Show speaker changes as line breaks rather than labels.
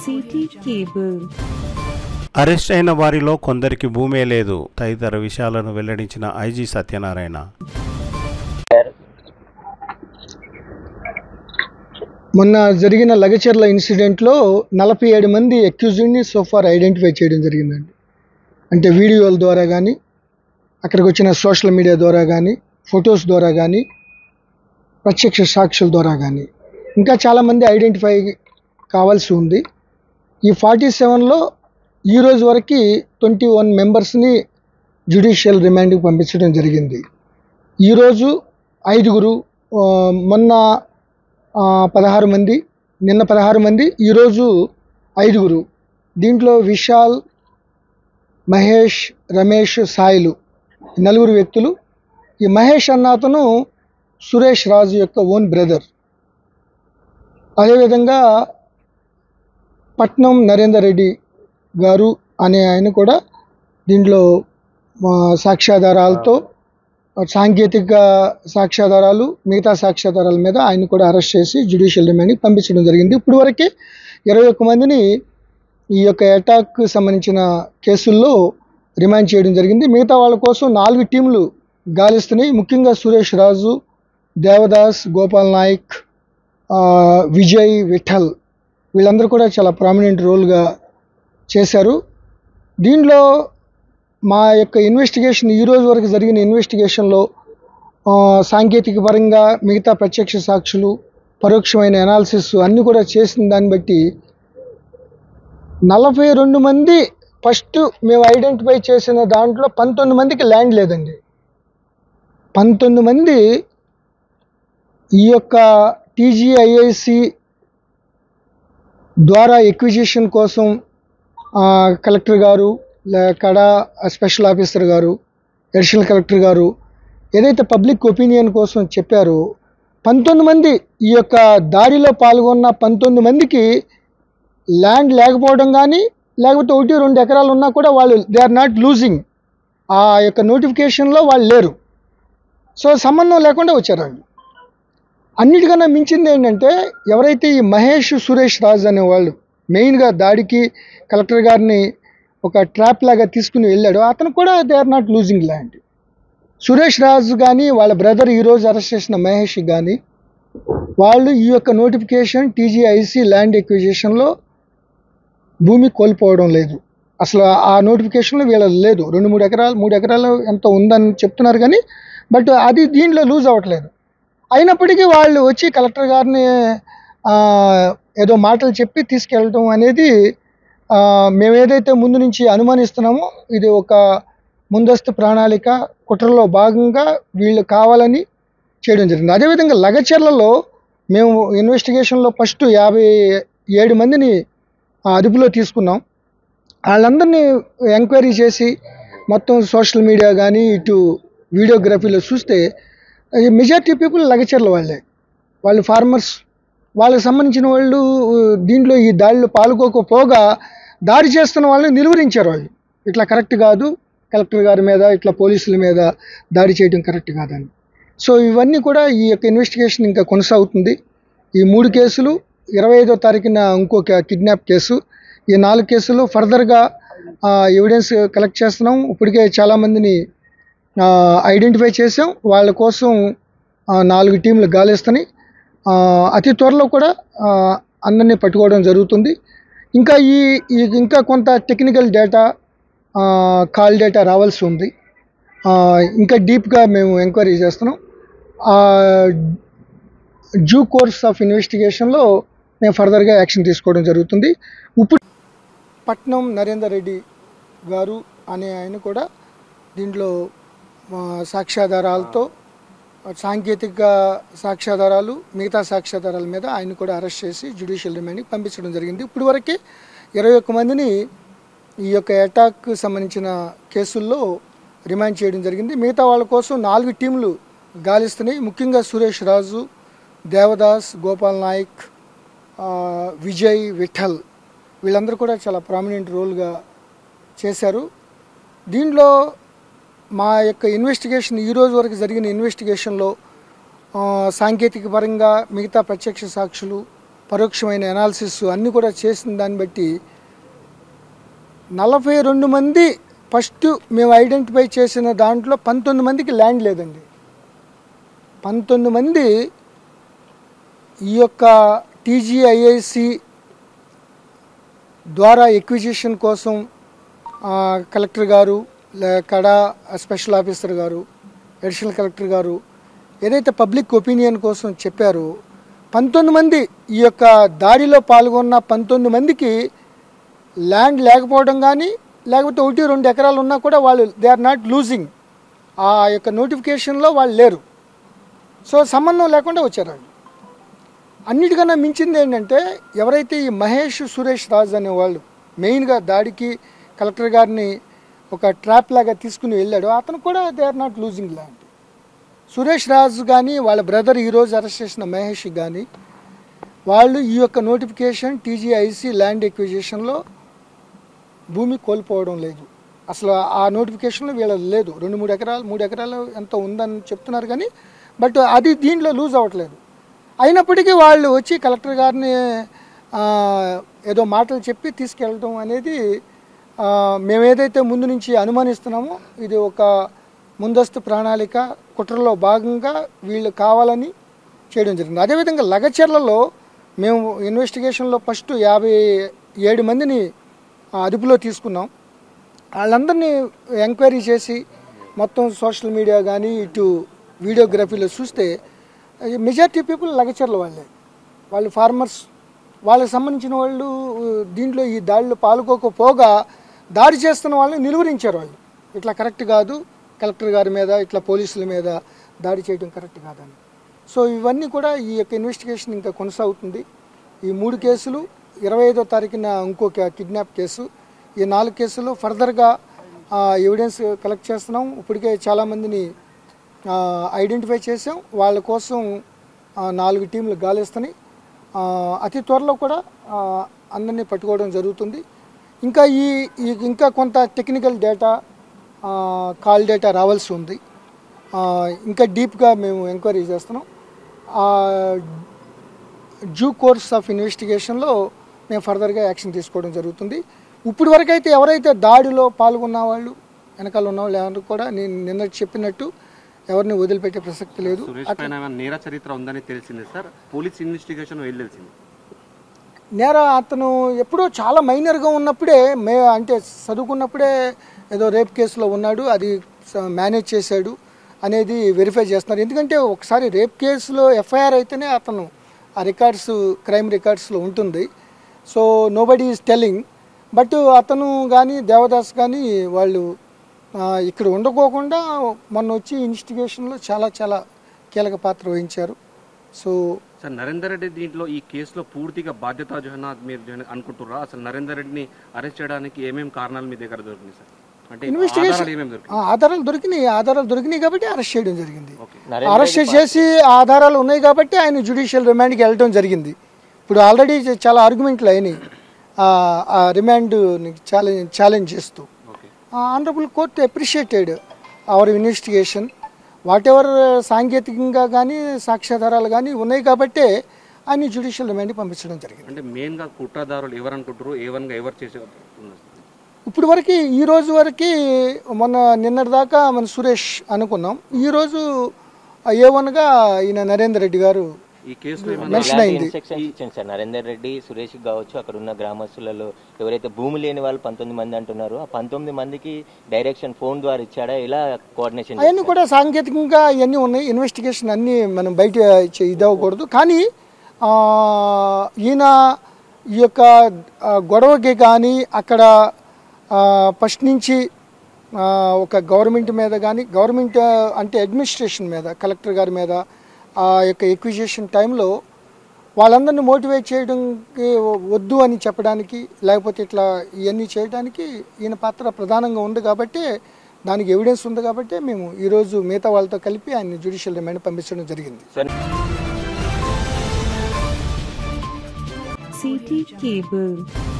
City Cable.
Arrest అయిన వారిలో కొందరికి భూమే లేదు తదితర విషయాలను వెల్లడించిన ఐజీ సత్యనారాయణ
మొన్న జరిగిన లగచర్ల ఇన్సిడెంట్లో నలభై ఏడు మంది అక్యూజ్డ్ని సోఫార్ ఐడెంటిఫై చేయడం జరిగిందండి అంటే వీడియోల ద్వారా కానీ అక్కడికి వచ్చిన సోషల్ మీడియా ద్వారా కానీ ఫొటోస్ ద్వారా కానీ ప్రత్యక్ష సాక్షుల ద్వారా కానీ ఇంకా చాలామంది ఐడెంటిఫై కావాల్సి ఉంది ఈ ఫార్టీ సెవెన్లో ఈ రోజు వరకు ట్వంటీ వన్ మెంబర్స్ని జ్యుడిషియల్ రిమాండ్కి పంపించడం జరిగింది ఈరోజు ఐదుగురు ఆ, మొన్న ఆ, పదహారు మంది నిన్న పదహారు మంది ఈరోజు ఐదుగురు దీంట్లో విశాల్ మహేష్ రమేష్ సాయిలు ఈ నలుగురు వ్యక్తులు ఈ మహేష్ అన్న అతను సురేష్ రాజు యొక్క ఓన్ బ్రదర్ అదేవిధంగా పట్నం నరేందర్ రెడ్డి గారు అనే ఆయన కూడా దీంట్లో ఆ, సాక్ష్యాధారాలతో సాంకేతిక సాక్ష్యాధారాలు మిగతా సాక్ష్యాధారాల మీద ఆయన కూడా అరెస్ట్ చేసి జ్యుడిషియల్ రిమాండ్కి పంపించడం జరిగింది ఇప్పుడు వరకే ఇరవై ఒక్క మందిని ఈ యొక్క అటాక్ సంబంధించిన కేసుల్లో రిమాండ్ చేయడం జరిగింది మిగతా వాళ్ళ కోసం నాలుగు టీంలు గాలిస్తున్నాయి ముఖ్యంగా సురేష్ రాజు దేవదాస్ గోపాల్ నాయక్ ఆ, విజయ్ విఠల్ వీళ్ళందరూ కూడా చాలా ప్రామినెంట్ రోల్గా చేశారు దీనిలో మా యొక్క ఇన్వెస్టిగేషన్ ఈ రోజు వరకు జరిగిన ఇన్వెస్టిగేషన్లో ఆ, సాంకేతిక పరంగా మిగతా ప్రత్యక్ష సాక్షులు పరోక్షమైన అనాలిసిస్ అన్నీ కూడా చేసిన దాన్ని బట్టి నలభై రెండు మంది ఫస్ట్ మేము ఐడెంటిఫై చేసిన దాంట్లో పంతొమ్మిది మందికి ల్యాండ్ లేదండి పంతొమ్మిది మంది ఈ యొక్క టీజీఐఐసి ద్వారా ఎక్విజిషన్ కోసం ఆ, కలెక్టర్ గారు లే- కడా స్పెషల్ ఆఫీసర్ గారు అడిషనల్ కలెక్టర్ గారు ఏదైతే పబ్లిక్ ఒపీనియన్ కోసం చెప్పారో పంతొమ్మిది మంది ఈ యొక్క దాడిలో పాల్గొన్న పంతొమ్మిది మందికి ల్యాండ్ లేకపోవడం కానీ లేకపోతే ఒకటి రెండు ఎకరాలు ఉన్నా కూడా వాళ్ళు దే ఆర్ నాట్ లూజింగ్ ఆ యొక్క నోటిఫికేషన్లో వాళ్ళు లేరు సో సంబంధం లేకుండా వచ్చారు వాళ్ళు అన్నిటికన్నా మించింది ఏంటంటే ఎవరైతే ఈ మహేష్ సురేష్ రాజ్ అనేవాళ్ళు మెయిన్గా దాడికి కలెక్టర్ గారిని ఒక ట్రాప్ లాగా తీసుకుని వెళ్ళాడు అతను కూడా they are not losing land Suresh Raju కానీ వాళ్ళ బ్రదర్ ఈరోజు అరెస్ట్ చేసిన మహేష్ కానీ వాళ్ళు ఈ యొక్క నోటిఫికేషన్ టీజీఐసి ల్యాండ్ ఎక్విజిషన్లో భూమి కోల్పోవడం లేదు అసలు ఆ నోటిఫికేషన్లో వీళ్ళ లేదు రెండు మూడు ఎకరాలు మూడు ఎకరాలు ఎంత ఉందని చెప్తున్నారు కానీ బట్ అది దీంట్లో లూజ్ అవ్వట్లేదు అయినప్పటికీ వాళ్ళు వచ్చి కలెక్టర్ గారిని ఆ, ఏదో మాటలు చెప్పి తీసుకెళ్ళటం అనేది ఆ, మేము ఏదైతే ముందు నుంచి అనుమానిస్తున్నామో ఇది ఒక ముందస్తు ప్రణాళిక కుట్రలో భాగంగా వీళ్ళు కావాలని చేయడం జరిగింది అదేవిధంగా లగచర్లలో మేము ఇన్వెస్టిగేషన్లో ఫస్ట్ యాభై ఏడు మందిని ఆ, అదుపులో తీసుకున్నాం వాళ్ళందరినీ ఎంక్వైరీ చేసి మొత్తం సోషల్ మీడియా కానీ ఇటు వీడియోగ్రఫీలో చూస్తే మెజారిటీ పీపుల్ లగచర్ల వాళ్ళే వాళ్ళు ఫార్మర్స్ వాళ్ళకి సంబంధించిన వాళ్ళు ఆ, దీంట్లో ఈ దాడిలో పాల్గొకపోగా దాడి చేస్తున్న వాళ్ళని నిలువరించారు వాళ్ళు ఇట్లా కరెక్ట్ కాదు కలెక్టర్ గారి మీద ఇట్లా పోలీసుల మీద దాడి చేయడం కరెక్ట్ కాదని సో ఇవన్నీ కూడా ఈ యొక్క ఇన్వెస్టిగేషన్ ఇంకా కొనసాగుతుంది ఈ మూడు కేసులు ఇరవై ఐదో తారీఖున ఇంకొక కిడ్నాప్ కేసు ఈ నాలుగు కేసులు ఫర్దర్గా ఎవిడెన్స్ కలెక్ట్ చేస్తున్నాం ఇప్పటికే చాలామందిని ఐడెంటిఫై చేసాం వాళ్ళ కోసం ఆ, నాలుగు టీంలు గాలిస్తున్నాయి ఆ, అతి త్వరలో కూడా ఆ, అందరినీ పట్టుకోవడం జరుగుతుంది ఇంకా ఈ ఈ ఇంకా కొంత టెక్నికల్ డేటా కాల్ డేటా రావాల్సి ఉంది ఆ, ఇంకా డీప్గా మేము ఎంక్వైరీ చేస్తున్నాం డ్యూ కోర్స్ ఆఫ్ ఇన్వెస్టిగేషన్లో మేము ఫర్దర్గా యాక్షన్ తీసుకోవడం జరుగుతుంది ఇప్పుడు పట్నం నరేందర్ రెడ్డి గారు అనే ఆయన కూడా దీంట్లో ఆ, సాక్ష్యాధారాలతో సాంకేతిక సాక్ష్యాధారాలు మిగతా సాక్ష్యాధారాల మీద ఆయన కూడా అరెస్ట్ చేసి జ్యుడిషియల్ రిమాండ్కి పంపించడం జరిగింది ఇప్పుడు వరకే ఇరవై ఒక్క మందిని ఈ యొక్క అటాక్ సంబంధించిన కేసుల్లో రిమాండ్ చేయడం జరిగింది మిగతా వాళ్ళ కోసం నాలుగు టీంలు గాలిస్తున్నాయి ముఖ్యంగా సురేష్ రాజు దేవదాస్ గోపాల్ నాయక్ ఆ, విజయ్ విఠల్ వీళ్ళందరూ కూడా చాలా ప్రామినెంట్ రోల్గా చేశారు దీంట్లో మా యొక్క ఇన్వెస్టిగేషన్ ఈ రోజు వరకు జరిగిన ఇన్వెస్టిగేషన్లో ఆ, సాంకేతిక పరంగా మిగతా ప్రత్యక్ష సాక్షులు పరోక్షమైన ఎనాలిసిస్ అన్నీ కూడా చేసిన దాన్ని బట్టి నలభై రెండు మంది ఫస్ట్ మేము ఐడెంటిఫై చేసిన దాంట్లో పంతొమ్మిది మందికి ల్యాండ్ లేదండి పంతొమ్మిది మంది ఈ యొక్క టీజీఐఐసి ద్వారా ఎక్విజిషన్ కోసం ఆ, కలెక్టర్ గారు లే- కడా స్పెషల్ ఆఫీసర్ గారు అడిషనల్ కలెక్టర్ గారు ఏదైతే పబ్లిక్ ఒపీనియన్ కోసం చెప్పారో పంతొమ్మిది మంది ఈ యొక్క దాడిలో పాల్గొన్న పంతొమ్మిది మందికి ల్యాండ్ లేకపోవడం కానీ లేకపోతే ఒకటి రెండు ఎకరాలు ఉన్నా కూడా వాళ్ళు దే ఆర్ నాట్ లూజింగ్ ఆ యొక్క నోటిఫికేషన్లో వాళ్ళు లేరు సో సంబంధం లేకుండా వచ్చారు వాళ్ళు అన్నిటికన్నా మించింది ఏంటంటే ఎవరైతే ఈ మహేష్ సురేష్ రాజ్ అనే వాళ్ళు మెయిన్గా దాడికి కలెక్టర్ గారిని ఒక ట్రాప్ లాగా తీసుకుని వెళ్ళాడో అతను కూడా they are not losing land Suresh Raju కానీ వాళ్ళ బ్రదర్ ఈరోజు అరెస్ట్ చేసిన మహేష్ కానీ వాళ్ళు ఈ యొక్క నోటిఫికేషన్ టీజీఐసి ల్యాండ్ ఎక్విజిషన్లో భూమి కోల్పోవడం లేదు అసలు ఆ నోటిఫికేషన్లో వీళ్ళది లేదు రెండు మూడు ఎకరాలు మూడు ఎకరాలు ఎంత ఉందని చెప్తున్నారు కానీ బట్ అది దీంట్లో లూజ్ అవ్వట్లేదు అయినప్పటికీ వాళ్ళు వచ్చి కలెక్టర్ గారిని ఆ, ఏదో మాటలు చెప్పి తీసుకెళ్ళడం అనేది ఆ, మేము ఏదైతే ముందు నుంచి అనుమానిస్తున్నామో ఇది ఒక ముందస్తు ప్రణాళిక కుట్రలో భాగంగా వీళ్ళు కావాలని చేయడం జరిగింది అదేవిధంగా లగచర్లలో మేము ఇన్వెస్టిగేషన్లో ఫస్ట్ యాభై ఏడు మందిని ఆ, అదుపులో తీసుకున్నాం వాళ్ళందరినీ ఎంక్వైరీ చేసి మొత్తం సోషల్ మీడియా కానీ ఇటు వీడియోగ్రఫీలో చూస్తే మెజారిటీ పీపుల్ లగచర్ల వాళ్ళే వాళ్ళు ఫార్మర్స్ వాళ్ళకి సంబంధించిన వాళ్ళు దీంట్లో ఈ దాడిలో పాల్గొకపోగా దాడి చేస్తున్న వాళ్ళని నిలువరించారు వాళ్ళు ఇట్లా కరెక్ట్ కాదు కలెక్టర్ గారి మీద ఇట్లా పోలీసుల మీద దాడి చేయడం కరెక్ట్ కాదని సో ఇవన్నీ కూడా ఈ యొక్క ఇన్వెస్టిగేషన్ ఇంకా కొనసాగుతుంది ఈ మూడు కేసులు ఇరవై ఐదో తారీఖున ఇంకొక కిడ్నాప్ కేసు ఈ నాలుగు కేసులు ఫర్దర్గా ఎవిడెన్స్ కలెక్ట్ చేస్తున్నాం ఇప్పటికే చాలామందిని ఐడెంటిఫై చేసాం వాళ్ళ కోసం ఆ, నాలుగు టీంలు గాలిస్తున్నాయి ఆ, అతి త్వరలో కూడా ఆ, అందరినీ పట్టుకోవడం జరుగుతుంది ఇంకా ఈ ఈ- ఇంకా కొంత టెక్నికల్ డేటా కాల్ డేటా రావాల్సి ఉంది ఆ, ఇంకా డీప్గా మేము ఎంక్వైరీ చేస్తున్నాం డ్యూ కోర్స్ ఆఫ్ ఇన్వెస్టిగేషన్లో మేము ఫర్దర్గా యాక్షన్ తీసుకోవడం జరుగుతుంది ఇప్పుడు వరకు అయితే ఎవరైతే దాడిలో పాల్గొన్న వాళ్ళు వెనకాల ఉన్న వాళ్ళు ఎవరు కూడా నేను నిన్న చెప్పినట్టు ఎవరిని వదిలిపెట్టే ప్రసక్తి లేదు
సురేష్ పైన ఏమైనా నేర చరిత్ర ఉందని తెలిసింది సార్ పోలీస్ ఇన్వెస్టిగేషన్ వెళ్ళాల్సింది
నేర అతను ఎప్పుడో చాలా మైనర్గా ఉన్నప్పుడే మే అంటే చదువుకున్నప్పుడే ఏదో రేప్ కేసులో ఉన్నాడు అది స- మేనేజ్ చేశాడు అనేది వెరిఫై చేస్తున్నారు ఎందుకంటే ఒకసారి రేప్ కేసులో ఎఫ్ఐఆర్ అయితేనే అతను ఆ రికార్డ్స్ క్రైమ్ రికార్డ్స్లో ఉంటుంది so nobody is telling but అతను కానీ దేవదాస్ కానీ వాళ్ళు ఆ, ఇక్కడ ఉండకోకుండా మొన్న వచ్చి ఇన్వెస్టిగేషన్లో చాలా చాలా కీలక పాత్ర వహించారు సో
సార్ నరేందర్ రెడ్డి దీంట్లో ఈ కేసులో పూర్తిగా బాధ్యత జహనా మీరు జన- అనుకుంటున్నారా అసలు నరేందర్ రెడ్డిని అరెస్ట్ చేయడానికి ఏమేమి కారణాలు మీ దగ్గర దొరికినాయి సార్ అంటే ఆధారాలు ఏమేమి దొరికినాయి
ఆ ఆధారాలు దొరికినాయి ఆధారాలు దొరికినాయి కాబట్టి అరెస్ట్ చేయడం జరిగింది
ఓకే
అరెస్ట్ చేసి ఆ ఆధారాలు ఉన్నాయి కాబట్టి ఆయన జ్యుడిషియల్ రిమాండ్కి వెళ్ళడం జరిగింది ఇప్పుడు ఆల్రెడీ చాలా ఆర్గ్యుమెంట్లు అయినాయి ఆ- ఆ రిమాండ్ ఛాలెంజ్ ఛాలెంజ్ చేస్తూ
okay
honourable court appreciated our investigation whatever సాంకేతికంగా కానీ సాక్ష్యాధారాలు కానీ ఉన్నాయి కాబట్టే ఆయన జ్యుడిషియల్ రిమాండ్కి పంపించడం జరిగింది
అంటే మెయిన్ గా కుట్రదారులు ఎవరు అనుకుంటారు ఏ వన్ గా ఎవరు చేసే ఉన్నారు?
ఇప్పుడు వరకు ఈ రోజు వరకు మొన్న నిన్నటి దాకా మన సురేష్ అనుకున్నాం ఈ రోజు ఏ వన్గా ఈయన నరేందర్ రెడ్డి గారు
ఈ కేసులో ఏమైనా
మెన్షన్ అయింది
ఇన్స్ట్రక్షన్స్ ఇచ్చాను సార్ నరేందర్ రెడ్డి సురేష్ కావచ్చు అక్కడ ఉన్న గ్రామస్తులలో ఎవరైతే భూమి లేని వాళ్ళు పంతొమ్మిది మంది అంటున్నారో ఆ పంతొమ్మిది మందికి డైరెక్షన్ ఫోన్ ద్వారా ఇచ్చాడా ఇలా కోఆర్డినేషన్
అవన్నీ కూడా సాంకేతికంగా ఇవన్నీ ఉన్నాయి ఇన్వెస్టిగేషన్ అన్నీ మనం బయట చే- ఇది అవ్వకూడదు కానీ ఆ, ఈయన ఈ యొక్క ఆ, గొడవకి కానీ అక్కడ ఫస్ట్ నుంచి ఆ, ఒక గవర్నమెంట్ మీద కానీ గవర్నమెంట్ అంటే అడ్మినిస్ట్రేషన్ మీద కలెక్టర్ గారి మీద ఆ యొక్క ఎక్విజిషన్ టైంలో వాళ్ళందరినీ మోటివేట్ చేయడానికి వద్దు అని చెప్పడానికి లేకపోతే ఇట్లా ఇవన్నీ చేయడానికి ఈయన పాత్ర ప్రధానంగా ఉంది కాబట్టి దానికి ఎవిడెన్స్ ఉంది కాబట్టి మేము ఈరోజు మిగతా వాళ్ళతో కలిపి ఆయన జ్యుడిషియల్ రిమాండ్ పంపించడం జరిగింది
CT Cable